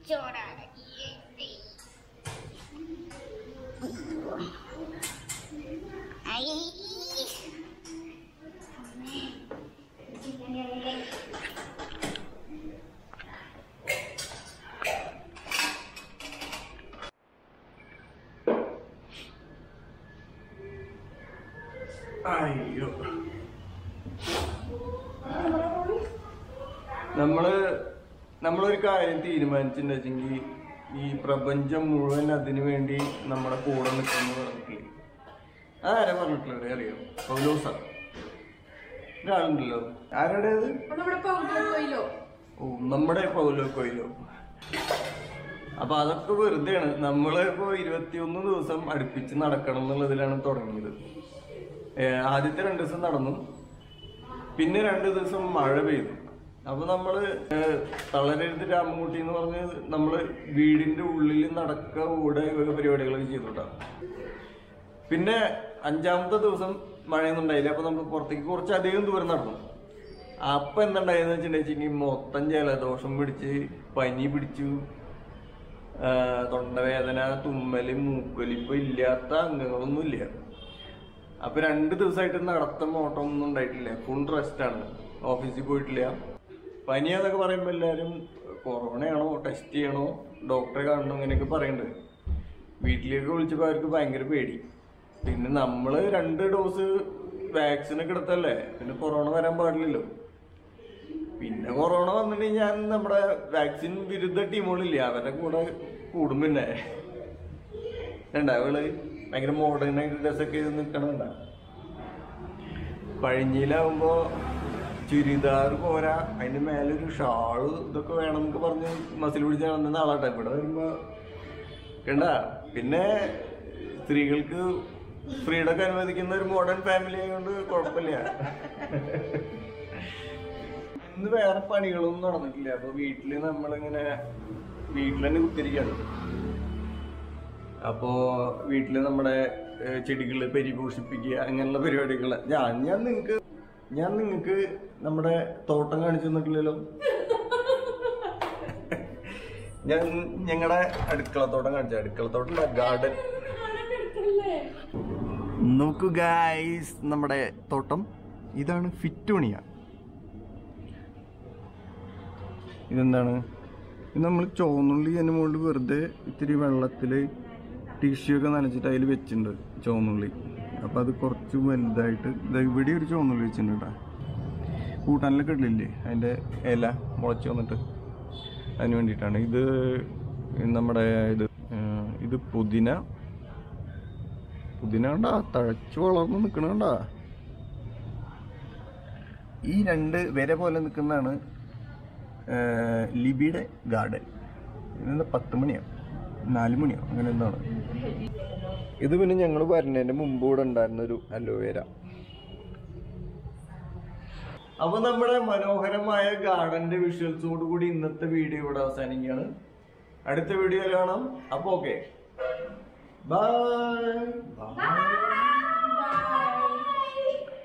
ചോറാണ് ഐ അയ്യോ നമ്മള് നമ്മളൊരു കാര്യം തീരുമാനിച്ചിട്ടുണ്ടെങ്കിൽ ഈ പ്രപഞ്ചം മുഴുവൻ അതിനു വേണ്ടി നമ്മുടെ കൂടെ നിൽക്കുന്നു പറഞ്ഞിട്ടില്ലേ ആരാ പറഞ്ഞിട്ടുള്ളത് അറിയോ പൗലോസ ഒരാളുണ്ടല്ലോ ആരുടേത് നമ്മുടെ പൗലോയിലോ ഓ നമ്മുടെ പൗലോ കൊയിലോ അപ്പൊ അതൊക്കെ വെറുതെയാണ് നമ്മള് ഇപ്പോ ഇരുപത്തിയൊന്ന് ദിവസം അടുപ്പിച്ച് നടക്കണം എന്നുള്ളതിലാണ് തുടങ്ങിയത് ഏ, ആദ്യത്തെ രണ്ട് ദിവസം നടന്നു പിന്നെ രണ്ട് ദിവസം മഴ പെയ്തു അപ്പൊ നമ്മള് ഏ, തളരരുത് രാമൻകുട്ടി എന്ന് പറഞ്ഞ് നമ്മള് വീടിന്റെ ഉള്ളിൽ നടക്ക ഓടുക ഇവക പരിപാടികളൊക്കെ ചെയ്തുട്ടാ പിന്നെ അഞ്ചാമത്തെ ദിവസം മഴയൊന്നും ഉണ്ടായില്ല അപ്പൊ നമ്മൾ പുറത്തേക്ക് കുറച്ചധികം ദൂരം നടന്നു അപ്പൊ എന്തുണ്ടായെന്ന് വെച്ചിട്ടുണ്ടെങ്കിൽ മൊത്തം ജലദോഷം പിടിച്ച് പനി പിടിച്ചു ആ, തൊണ്ടവേദന തുമ്മല് മൂക്കൊലിപ്പ് ഇല്ലാത്ത അംഗങ്ങളൊന്നും ഇല്ല അപ്പൊ രണ്ട് ദിവസമായിട്ട് നടത്തം ഓട്ടം ഒന്നും ഉണ്ടായിട്ടില്ല ഫുൾ റെസ്റ്റ് ആണ് ഓഫീസിൽ പോയിട്ടില്ല പനി എന്നൊക്കെ പറയുമ്പോൾ എല്ലാവരും കൊറോണയാണോ ടെസ്റ്റ് ചെയ്യണോ ഡോക്ടറെ കാണണോ അങ്ങനെയൊക്കെ പറയുന്നുണ്ട് വീട്ടിലേക്ക് വിളിച്ചപ്പോൾ അവർക്ക് ഭയങ്കര പേടി പിന്നെ നമ്മള് രണ്ട് ഡോസ് വാക്സിൻ ഒക്കെ എടുത്തല്ലേ പിന്നെ കൊറോണ വരാൻ പാടില്ലല്ലോ പിന്നെ കൊറോണ വന്നിട്ടുണ്ടെങ്കിൽ ഞാൻ നമ്മുടെ വാക്സിൻ വിരുദ്ധ ടീമുകളില്ലേ അവരുടെ കൂടെ കൂടും പിന്നെ വേണ്ട അവള് ഭയങ്കര മോഡേൺ ആയിട്ട് ഡ്രസ്സൊക്കെ ചെയ്ത് നിൽക്കണണ്ട പഴഞ്ഞിയിലാവുമ്പോ ചുരിദാർ പോരാ അതിന്റെ മേലൊരു ഷാള് ഇതൊക്കെ വേണം എന്നൊക്കെ പറഞ്ഞ് മസിൽ പിടിച്ച് നടന്ന ആളാട്ടെ ഇവിടെ വരുമ്പോ കണ്ട പിന്നെ സ്ത്രീകൾക്ക് ഫ്രീഡം ഒക്കെ അനുവദിക്കുന്ന ഒരു മോഡേൺ ഫാമിലി ആയതുകൊണ്ട് കുഴപ്പമില്ല ഇന്ന് വേറെ പണികളൊന്നും നടന്നിട്ടില്ല അപ്പൊ വീട്ടില് നമ്മളിങ്ങനെ വീട്ടിൽ തന്നെ കുത്തിരിക്കാണ് അപ്പോ വീട്ടില് നമ്മുടെ ഏഹ്, ചെടികള് പരിപോഷിപ്പിക്കുക അങ്ങനെയുള്ള പരിപാടികള് ഞാൻ ഞാൻ നിങ്ങക്ക് ഞാൻ നിങ്ങക്ക് നമ്മുടെ തോട്ടം കാണിച്ചു തന്നിട്ടില്ലല്ലോ ഞാൻ ഞങ്ങളുടെ അടുക്കളത്തോട്ടം കാണിച്ചു അടുക്കളത്തോട്ടം ഗാർഡൻ നോക്കൂ ഗായ്സ് നമ്മുടെ തോട്ടം ഇതാണ് ഫിറ്റോണിയ ഇതെന്താണ് ഇത് നമ്മൾ ചുവന്നുള്ളി അതിന് മുകളിൽ വെറുതെ ഇത്തിരി വെള്ളത്തിൽ ടിഷ്യൂ ഒക്കെ നനച്ചിട്ട് അതിൽ വെച്ചിട്ടുണ്ട് ചുവന്നുള്ളി അപ്പം അത് കുറച്ച് വലുതായിട്ട് ദാ ഇവിടെ ഒരു ചുവന്നുള്ളി വെച്ചിട്ടുണ്ട് കേട്ടോ കൂട്ടാനിലൊക്കെ ഇടില്ലേ അതിൻ്റെ ഇല മുളച്ച് വന്നിട്ട് അതിന് വേണ്ടിയിട്ടാണ് ഇത് നമ്മുടെ ഇത് ആ, ഇത് പുതിന പുതിന കണ്ടാ തഴച്ചു വളർന്ന് നിൽക്കണ കണ്ടാ ഈ രണ്ട് വര പോലെ നിൽക്കുന്നതാണ് ഏഹ് ലിബിയുടെ ഗാർഡൻ ഇതെന്താ പത്ത് മണിയോ നാല് മണിയോ അങ്ങനെ എന്താണ് ഇത് പിന്നെ ഞങ്ങൾ വരുന്നതിന്റെ മുമ്പ് ഇവിടെ ഉണ്ടായിരുന്ന ഒരു അലോവേര അപ്പൊ നമ്മുടെ മനോഹരമായ ഗാർഡന്റെ വിഷ്വൽസോട് കൂടി ഇന്നത്തെ വീഡിയോ ഇവിടെ അവസാനിക്കുകയാണ് അടുത്ത വീഡിയോ കാണാം അപ്പൊ ഓക്കെ ബൈ